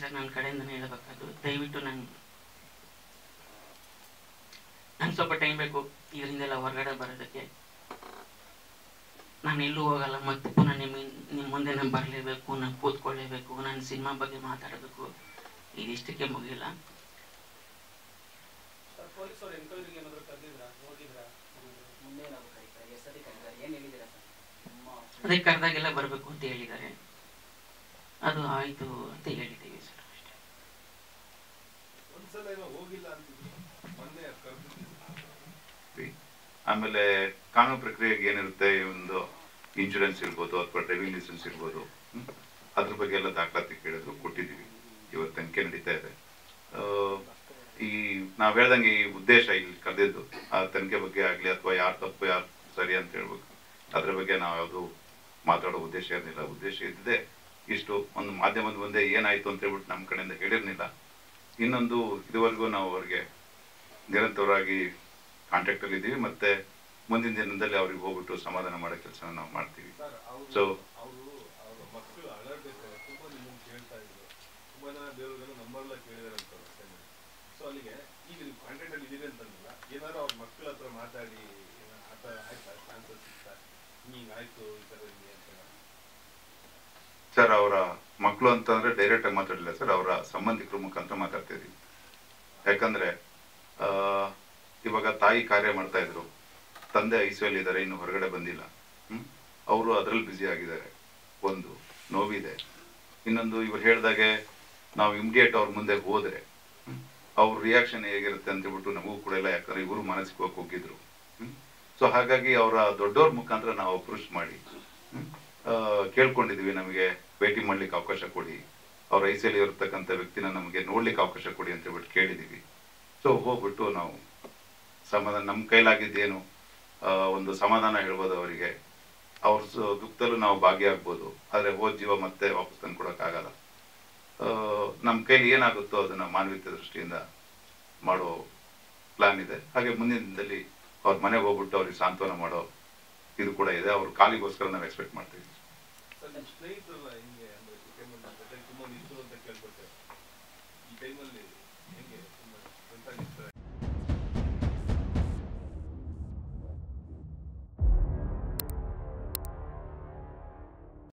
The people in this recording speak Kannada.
ಸರ್ ನನ್ನ ಕಡೆಯಿಂದನೇ ಹೇಳ್ಬೇಕಾದ್ರು ದಯವಿಟ್ಟು ನಂಗೆ ನಂಗೆ ಸ್ವಲ್ಪ ಟೈಮ್ ಬೇಕು ಇದರಿಂದೆಲ್ಲ ಹೊರಗಡೆ ಬರೋದಕ್ಕೆ ನಾನು ಎಲ್ಲೂ ಹೋಗಲ್ಲ ಮತ್ತೆ ಪುನಃ ನಿಮ್ಮ ನಿಮ್ಮ ಮುಂದೆ ನಾನು ಬರಲೇಬೇಕು ನಾನು ಕೂತ್ಕೊಳ್ಳೇಬೇಕು ನಾನು ಸಿನಿಮಾ ಬಗ್ಗೆ ಮಾತಾಡಬೇಕು ಇದಿಷ್ಟಕ್ಕೆ ಮುಗಿಲ್ಲ ಸರ್ ಪೊಲೀಸ್ ಅವ್ರು ಎನ್ಕ್ವೈರಿಗೆ ಏನಾದ್ರು ಕರೆದಿದ್ರಾ ಹೋಗಿದ್ರಾ ಮುಂದೆ ನಾವು ಕರೀತಾರೆ ಎಷ್ಟು ಸತಿ ಕರೀತಾರೆ ಏನು ಹೇಳಿದ್ದೀರಾ ಸರ್ ನಿಮ್ಮ ಅದೇ ಕರೆದಾಗೆಲ್ಲ ಬರಬೇಕು ಅಂತ ಹೇಳಿದ್ದಾರೆ ಅದು ಆಯಿತು ಅಂತ ಹೇಳಿದ್ದೀವಿ ಸರ್ ಅಷ್ಟೇ ಒಂದ್ಸಲ ಏನೋ ಹೋಗಿಲ್ಲ ಅಂತಿದ್ರು ಮೊನ್ನೆ ಕರೆದಿದ್ದು ಆಮೇಲೆ ಕಾನೂನು ಪ್ರಕ್ರಿಯೆಗೆ ಏನಿರುತ್ತೆ ಈ ಒಂದು ಇನ್ಶೂರೆನ್ಸ್ ಇರ್ಬೋದು ಅಥವಾ ಡ್ರೈವಿಂಗ್ ಲೈಸೆನ್ಸ್ ಇರ್ಬೋದು ಹ್ಮ್? ಅದ್ರ ಬಗ್ಗೆ ಎಲ್ಲ ದಾಖಲಾತಿ ಕೇಳಿದ್ರು ಕೊಟ್ಟಿದ್ದೀವಿ ಇವತ್ತು ತನಿಖೆ ನಡೀತಾ ಇದೆ ಆ, ಈ ನಾವ್ ಹೇಳ್ದಂಗೆ ಈ ಉದ್ದೇಶ ಇಲ್ಲಿ ಕರೆದಿದ್ದು ಆ ತನಿಖೆ ಬಗ್ಗೆ ಆಗ್ಲಿ ಅಥವಾ ಯಾರು ತಪ್ಪು ಯಾರು ಸರಿ ಅಂತ ಹೇಳ್ಬೇಕು ಅದ್ರ ಬಗ್ಗೆ ನಾವು ಯಾವುದು ಮಾತಾಡೋ ಉದ್ದೇಶ ಇರಲಿಲ್ಲ ಉದ್ದೇಶ ಇದ್ದಿದೆ ಇಷ್ಟು ಒಂದು ಮಾಧ್ಯಮದ ಮುಂದೆ ಏನಾಯ್ತು ಅಂತ ಹೇಳ್ಬಿಟ್ಟು ನಮ್ಮ ಕಡೆಯಿಂದ ಹೇಳಿರ್ಲಿಲ್ಲ ಇನ್ನೊಂದು ಇದುವರೆಗೂ ನಾವು ಅವ್ರಿಗೆ ನಿರಂತರವಾಗಿ ಕಾಂಟ್ಯಾಕ್ಟ್ ಅಲ್ಲಿ ಇದ್ದೀವಿ ಮತ್ತೆ ಮುಂದಿನ ದಿನದಲ್ಲಿ ಅವ್ರಿಗೆ ಹೋಗ್ಬಿಟ್ಟು ಸಮಾಧಾನ ಮಾಡೋ ಕೆಲಸ ನಾವು ಮಾಡ್ತೀವಿ ಸರ್ ಅವರು ಸೊ ಅವರು ಅವ್ರ ಮಕ್ಕಳು ಅಳರ್ಬೇಕಾದ್ರೆ ತುಂಬಾ ನಿಮ್ಮನ್ನ ಕೇಳ್ತಾ ಇದ್ರು ತುಂಬಾ ಜನ ಬೇರೆಯವ್ರಿಗೆಲ್ಲ ನಂಬರ್ ಎಲ್ಲ ಕೇಳಿದಾರೆ ಅಂತ ಸೊ ಅಲ್ಲಿಗೆ ಈಗ ನೀವು ಕಾಂಟ್ಯಾಕ್ಟ್ ಅಲ್ಲಿ ಇದೀರಿ ಅಂತಂದಿಲ್ಲ ಏನಾದ್ರು ಅವ್ರ ಮಕ್ಕಳ ಹತ್ರ ಮಾತಾಡಿ ಏನ- ಆ ಥರ ಆಯ್ತಾ ಚಾನ್ಸಸ್ ಸಿಗ್ತಾ ಹಿಂಗ್ ಆಯ್ತು ಈ ಥರ ಹಿಂಗೆ ಅಂತ ಸರ್ ಅವರ ಮಕ್ಕಳು ಅಂತಂದ್ರೆ ಡೈರೆಕ್ಟ್ ಆಗಿ ಮಾತಾಡಲಿಲ್ಲ ಸರ್ ಅವರ ಸಂಬಂಧಿಕರ ಮುಖಾಂತರ ಮಾತಾಡ್ತಾ ಇದೀವಿ ಯಾಕಂದ್ರೆ ಆ, ಇವಾಗ ತಾಯಿ ಕಾರ್ಯ ಮಾಡ್ತಾ ಇದ್ರು ತಂದೆ ಐಸಿಯಲ್ಲಿ ಇದ್ದಾರೆ ಇನ್ನು ಹೊರಗಡೆ ಬಂದಿಲ್ಲ ಹ್ಮ್ ಅವರು ಅದ್ರಲ್ಲಿ ಬ್ಯುಸಿ ಆಗಿದ್ದಾರೆ ಒಂದು ನೋವಿದೆ ಇನ್ನೊಂದು ಇವ್ರು ಹೇಳ್ದಾಗೆ ನಾವು ಇಮಿಡಿಯೇಟ್ ಅವ್ರ ಮುಂದೆ ಹೋದ್ರೆ ಹ್ಮ್, ಅವ್ರ ರಿಯಾಕ್ಷನ್ ಹೇಗಿರುತ್ತೆ ಅಂತ ಹೇಳ್ಬಿಟ್ಟು ನಮಗೂ ಕೂಡ ಇಲ್ಲ ಯಾಕಂದ್ರೆ ಇವರು ಮಾನಸಿಕವಾಗಿ ಹೋಗಿದ್ರು ಸೊ ಹಾಗಾಗಿ ಅವರ ದೊಡ್ಡವ್ರ ಮುಖಾಂತರ ನಾವು ಅಪ್ರೋಚ್ ಮಾಡಿ ಹ್ಮ್, ಆ, ಕೇಳ್ಕೊಂಡಿದೀವಿ ನಮಗೆ ಭೇಟಿ ಮಾಡ್ಲಿಕ್ಕೆ ಅವಕಾಶ ಕೊಡಿ ಅವ್ರ ಐಸಿಯಲ್ಲಿ ಇರತಕ್ಕಂಥ ವ್ಯಕ್ತಿನ ನಮಗೆ ನೋಡ್ಲಿಕ್ಕೆ ಅವಕಾಶ ಕೊಡಿ ಅಂತ ಹೇಳ್ಬಿಟ್ಟು ಕೇಳಿದೀವಿ ಸೊ ಹೋಗ್ಬಿಟ್ಟು ನಾವು ಸಮಾಧಾನ ನಮ್ಮ ಕೈಲಾಗಿದ್ದೇನು ಆ, ಒಂದು ಸಮಾಧಾನ ಹೇಳ್ಬೋದು ಅವರಿಗೆ ಅವ್ರ ಸ- ದುಃಖದಲ್ಲೂ ನಾವು ಭಾಗಿಯಾಗ್ಬೋದು ಆದ್ರೆ ಹೋದ ಜೀವ ಮತ್ತೆ ವಾಪಸ್ ತಂದು ಕೊಡೋಕ್ಕಾಗಲ್ಲ ನಮ್ಮ ಕೈಲಿ ಏನಾಗುತ್ತೋ ಅದನ್ನ ಮಾನವೀಯತೆ ದೃಷ್ಟಿಯಿಂದ ಮಾಡೋ ಪ್ಲಾನ್ ಇದೆ ಹಾಗೆ ಮುಂದಿನ ದಿನದಲ್ಲಿ ಅವ್ರ ಮನೆಗೆ ಹೋಗ್ಬಿಟ್ಟು ಅವ್ರಿಗೆ ಸಾಂತ್ವನ ಮಾಡೋ ಇದು ಕೂಡ ಇದೆ ಅವ್ರ ಕಾಲಿಗೋಸ್ಕರ ನಾವು ಎಕ್ಸ್ಪೆಕ್ಟ್ ಮಾಡ್ತೀವಿ ಸರ್ ನಿಮ್ಮ ಸ್ನೇಹಿತರಲ್ಲ ಹಿಂಗೆ ಅಂದ್ರೆ ಈ ಟೈಮಲ್ಲಿ ಜೊತೆಗೆ ತುಂಬಾ ನಿಂತು ಅಂತ ಕೇಳ್ಪಟ್ಟೆ ಈ ಟೈಮಲ್ಲಿ ಹೆಂಗೆ ತುಂಬಾ ಫ್ರೆಂಡ್ ಆಗಿರ್ತಾರೆ